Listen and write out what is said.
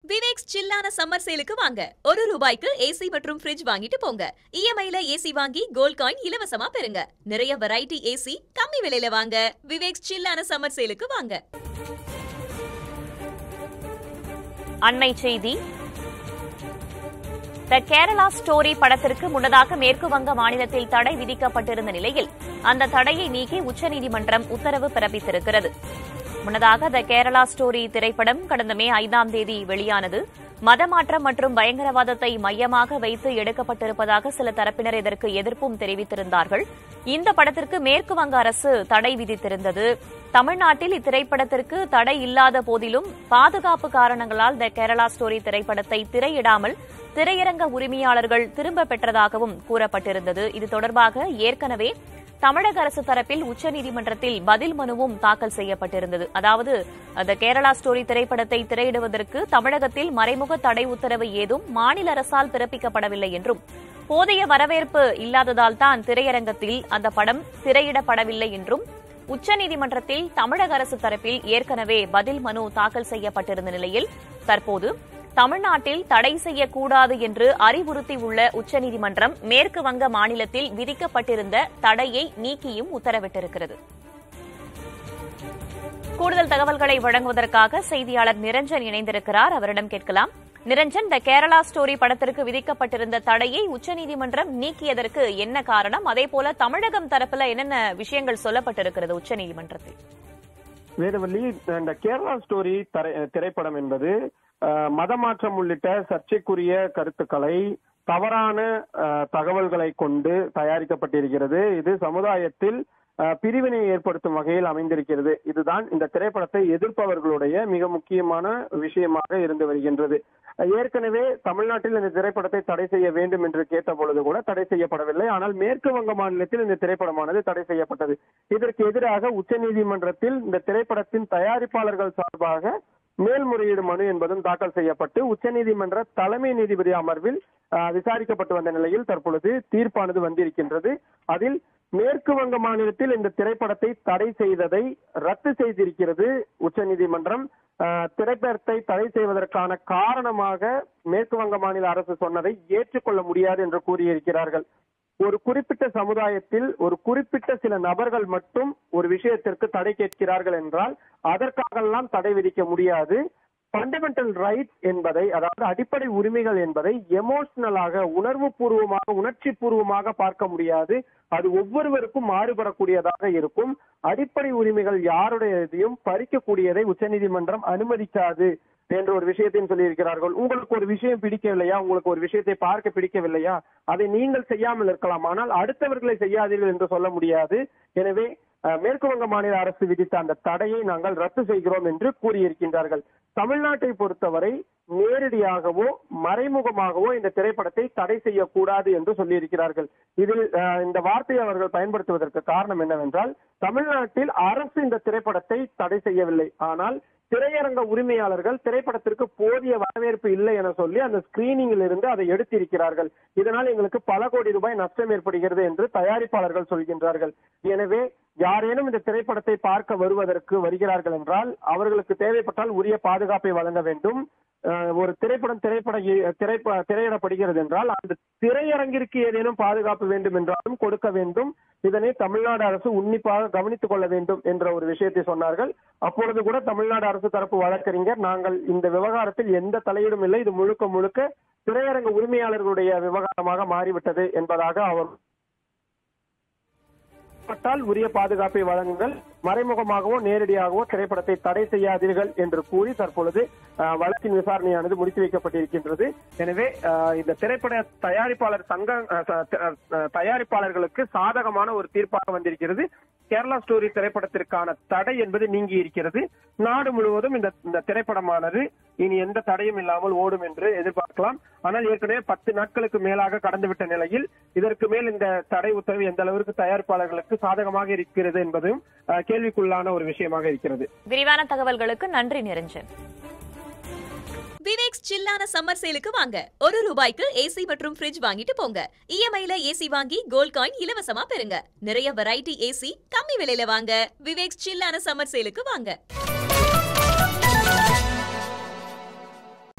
Viveks சில்லான summer சேலுக்கு வாங்க ஒரு ரூபாய்க்கு ஏசி மற்றும் ஃப்ரிட்ஜ் வாங்கிட்டு போங்க இஎம்ஐல ஏசி வாங்கி கோல்ட் காயின் இலவசமா பெறுங்க நிறைய வெரைட்டி ஏசி கம்மி விலையில வாங்க விவேக்ஸ் சில்லான சம்மர் சேலுக்கு வாங்க அண்மை செய்தி த கேரளா ஸ்டோரி படத்திற்கு முன்னதாக மேற்கு வங்க மாநிலத்தில் தடை விதிக்கப்பட்டிருந்த நிலையில் அந்த தடையை நீக்கி உச்சநீதிமன்றம் உத்தரவு பிறப்பித்திருக்கிறது முன்னதாக த கேரளா ஸ்டோரி திரைப்படம் கடந்த மே ஐந்தாம் தேதி வெளியானது மதமாற்றம் மற்றும் பயங்கரவாதத்தை மையமாக வைத்து எடுக்கப்பட்டிருப்பதாக சில தரப்பினர் இதற்கு எதிர்ப்பும் தெரிவித்திருந்தார்கள் இந்த படத்திற்கு மேற்கு வங்க அரசு தடை விதித்திருந்தது தமிழ்நாட்டில் இத்திரைப்படத்திற்கு தடை இல்லாத போதிலும் பாதுகாப்பு காரணங்களால் த கேரளா ஸ்டோரி திரைப்படத்தை திரையிடாமல் திரையரங்க உரிமையாளர்கள் திரும்ப பெற்றதாகவும் கூறப்பட்டிருந்தது இது தொடர்பாக ஏற்கனவே தமிழக அரசு தரப்பில் உச்சநீதிமன்றத்தில் பதில் மனுவும் தாக்கல் செய்யப்பட்டிருந்தது அதாவது அந்த கேரளா ஸ்டோரி திரைப்படத்தை திரையிடுவதற்கு தமிழகத்தில் மறைமுக தடை உத்தரவு ஏதும் மாநில அரசால் பிறப்பிக்கப்படவில்லை என்றும் போதிய வரவேற்பு இல்லாததால் தான் திரையரங்கத்தில் அந்த படம் திரையிடப்படவில்லை என்றும் உச்சநீதிமன்றத்தில் தமிழக அரசு தரப்பில் ஏற்கனவே பதில் மனு தாக்கல் செய்யப்பட்டிருந்த நிலையில் தற்போது தமிழ்நாட்டில் தடை செய்யக்கூடாது என்று அறிவுறுத்தியுள்ள உச்சநீதிமன்றம் மேற்கு வங்க மாநிலத்தில் விதிக்கப்பட்டிருந்த தடையை நீக்கியும் உத்தரவிட்டிருக்கிறது கூடுதல் தகவல்களை வழங்குவதற்காக செய்தியாளர் நிரஞ்சன் இணைந்திருக்கிறார் அவரிடம் கேட்கலாம் நிரஞ்சன் த கேரளா ஸ்டோரி படத்திற்கு விதிக்கப்பட்டிருந்த தடையை உச்சநீதிமன்றம் நீக்கியதற்கு என்ன காரணம் அதேபோல தமிழகம் தரப்புல என்னென்ன விஷயங்கள் சொல்லப்பட்டிருக்கிறது உச்சநீதிமன்றத்தில் வேதவள்ளி இந்த கேரளா ஸ்டோரி தரை- திரைப்படம் என்பது அஹ், மதமாற்றம் உள்ளிட்ட சர்ச்சைக்குரிய கருத்துக்களை தவறான அஹ், தகவல்களை கொண்டு தயாரிக்கப்பட்டிருக்கிறது இது சமுதாயத்தில் அஹ், பிரிவினை ஏற்படுத்தும் வகையில் அமைந்திருக்கிறது இதுதான் இந்த திரைப்படத்தை எதிர்ப்பவர்களுடைய மிக முக்கியமான விஷயமாக இருந்து வருகின்றது அஹ், ஏற்கனவே தமிழ்நாட்டில் இந்த திரைப்படத்தை தடை செய்ய வேண்டும் என்று கேட்ட பொழுது கூட தடை செய்யப்படவில்லை ஆனால் மேற்கு வங்க மாநிலத்தில் இந்த திரைப்படமானது தடை செய்யப்பட்டது இதற்கு எதிராக உச்சநீதிமன்றத்தில் இந்த திரைப்படத்தின் தயாரிப்பாளர்கள் சார்பாக மேல்முறையீடு மனு என்பதும் தாக்கல் செய்யப்பட்டு உச்சநீதிமன்ற தலைமை நீதிபதி அமர்வில் ஆஹ், விசாரிக்கப்பட்டு வந்த நிலையில் தற்பொழுது தீர்ப்பானது வந்திருக்கின்றது அதில் மேற்கு வங்க மாநிலத்தில் இந்த திரைப்படத்தை தடை செய்ததை ரத்து செய்திருக்கிறது உச்சநீதிமன்றம் ஆஹ், திரைப்படத்தை தடை செய்வதற்கான காரணமாக மேற்கு வங்க மாநில அரசு சொன்னதை ஏற்றுக்கொள்ள முடியாது என்று கூறியிருக்கிறார்கள் ஒரு குறிப்பிட்ட சமுதாயத்தில் ஒரு குறிப்பிட்ட சில நபர்கள் மட்டும் ஒரு விஷயத்திற்கு தடை கேட்கிறார்கள் என்றால் அதற்காகலாம் தடை விதிக்க முடியாது ஃபண்டமெண்டல் ரைட்ஸ் என்பதை அதாவது அடிப்படை உரிமைகள் என்பதை எமோஷனலாக உணர்வு பூர்வமாக உணர்ச்சி பூர்வமாக பார்க்க முடியாது அது ஒவ்வொருவருக்கும் மாறுபடக்கூடியதாக இருக்கும் அடிப்படை உரிமைகள் யாருடையதையும் பறிக்கக்கூடியதை உச்சநீதிமன்றம் அனுமதிக்காது என்ற ஒரு விஷயத்தையும் சொல்லியிருக்கிறார்கள் உங்களுக்கு ஒரு விஷயம் பிடிக்கவில்லையா உங்களுக்கு ஒரு விஷயத்தை பார்க்க பிடிக்கவில்லையா அதை நீங்கள் செய்யாமல் இருக்கலாம் ஆனால் அடுத்தவர்களை செய்யாதீர்கள் என்று சொல்ல முடியாது எனவே அஹ், மேற்கு வங்க மாநில அரசு விதித்த அந்த தடையை நாங்கள் ரத்து செய்கிறோம் என்று கூறியிருக்கின்றார்கள் தமிழ்நாட்டை பொறுத்தவரை நேரடியாகவோ மறைமுகமாகவோ இந்த திரைப்படத்தை தடை செய்யக்கூடாது என்று சொல்லியிருக்கிறார்கள் இதில் அஹ், இந்த வார்த்தையை அவர்கள் பயன்படுத்துவதற்கு காரணம் என்னவென்றால் தமிழ்நாட்டில் அரசு இந்த திரைப்படத்தை தடை செய்யவில்லை ஆனால் திரையரங்க உரிமையாளர்கள் திரைப்படத்திற்கு போதிய வரவேற்பு இல்லை என சொல்லி அந்த ஸ்கிரீனிங்கில் இருந்து அதை எடுத்திருக்கிறார்கள் இதனால் எங்களுக்கு பல கோடி ரூபாய் நஷ்டம் ஏற்படுகிறது என்று தயாரிப்பாளர்கள் சொல்கின்றார்கள் எனவே யாரேனும் இந்த திரைப்படத்தை பார்க்க வருவதற்கு வருகிறார்கள் என்றால் அவர்களுக்கு தேவைப்பட்டால் உரிய பாதுகாப்பை வழங்க வேண்டும் அஹ், ஒரு திரைப்படம் திரைப்பட திரைப்ப திரையிடப்படுகிறது என்றால் அந்த திரையரங்கிற்கு ஏதேனும் பாதுகாப்பு வேண்டும் என்றாலும் கொடுக்க வேண்டும் இதனை தமிழ்நாடு அரசு உன்னிப்பாக கவனித்துக் கொள்ள வேண்டும் என்ற ஒரு விஷயத்தை சொன்னார்கள் அப்பொழுது கூட தமிழ்நாடு அரசு தரப்பு வழக்கறிஞர் நாங்கள் இந்த விவகாரத்தில் எந்த தலையீடும் இல்லை இது முழுக்க முழுக்க திரையரங்க உரிமையாளர்களுடைய விவகாரமாக மாறிவிட்டது என்பதாக அவர் பட்டால் உரிய பாதுகாப்பை வழங்குங்கள் மறைமுகமாகவோ நேரடியாகவோ திரைப்படத்தை தடை செய்யாதீர்கள் என்று கூறி தற்பொழுது அஹ், வழக்கின் விசாரணையானது முடித்து வைக்கப்பட்டிருக்கின்றது எனவே அஹ், இந்த திரைப்பட தயாரிப்பாளர் சங்க அஹ், த- த- அஹ், தயாரிப்பாளர்களுக்கு சாதகமான ஒரு தீர்ப்பாக வந்திருக்கிறது கேரளா ஸ்டோரி திரைப்படத்திற்கான தடை என்பது நீங்கி இருக்கிறது நாடு முழுவதும் இந்த இந்த திரைப்படமானது இனி எந்த தடையும் இல்லாமல் ஓடும் என்று எதிர்பார்க்கலாம் ஆனால் ஏற்கனவே பத்து நாட்களுக்கு மேலாக கடந்துவிட்ட நிலையில் இதற்கு மேல் இந்த தடை உத்தரவு எந்த அளவிற்கு தயாரிப்பாளர்களுக்கு சாதகமாக இருக்கிறது என்பதும் அஹ், கேள்விக்குள்ளான ஒரு விஷயமாக இருக்கிறது விரிவான தகவல்களுக்கு நன்றி நிரஞ்சன் விவேக்ஸ் சில்லான சம்மர் சேலுக்கு வாங்க ஒரு ரூபாய்க்கு ஏசி மற்றும் ஃப்ரிட்ஜ் வாங்கிட்டு போங்க இஎம்ஐல ஏசி வாங்கி கோல்ட் காயின் இலவசமா பெறுங்க நிறைய வெரைட்டி ஏசி கம்மி விலையில வாங்க விவேக்ஸ் சில்லான சம்மர் சேலுக்கு வாங்க